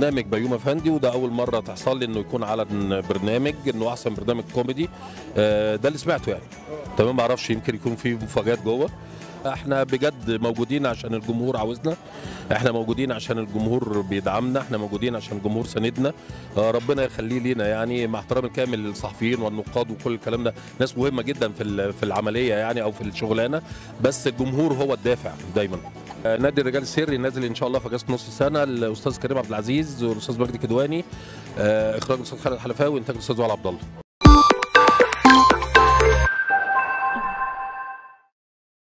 برنامج بيومي افندي وده اول مره تحصل لي انه يكون على برنامج انه احسن برنامج كوميدي آه، ده اللي سمعته يعني تمام ما اعرفش يمكن يكون في مفاجات جوه احنا بجد موجودين عشان الجمهور عاوزنا احنا موجودين عشان الجمهور بيدعمنا احنا موجودين عشان الجمهور ساندنا آه، ربنا يخليه لينا يعني مع احترامي الكامل للصحفيين والنقاد وكل الكلام ده ناس مهمه جدا في ال- في العمليه يعني او في الشغلانه بس الجمهور هو الدافع دايما آه، نادي الرجال السري نازل ان شاء الله في اجازه نص السنه الاستاذ كريم عبد العزيز والاستاذ مجدي كدواني آه، اخراج الاستاذ خالد حلفاوي وانتاج الاستاذ وائل عبد الله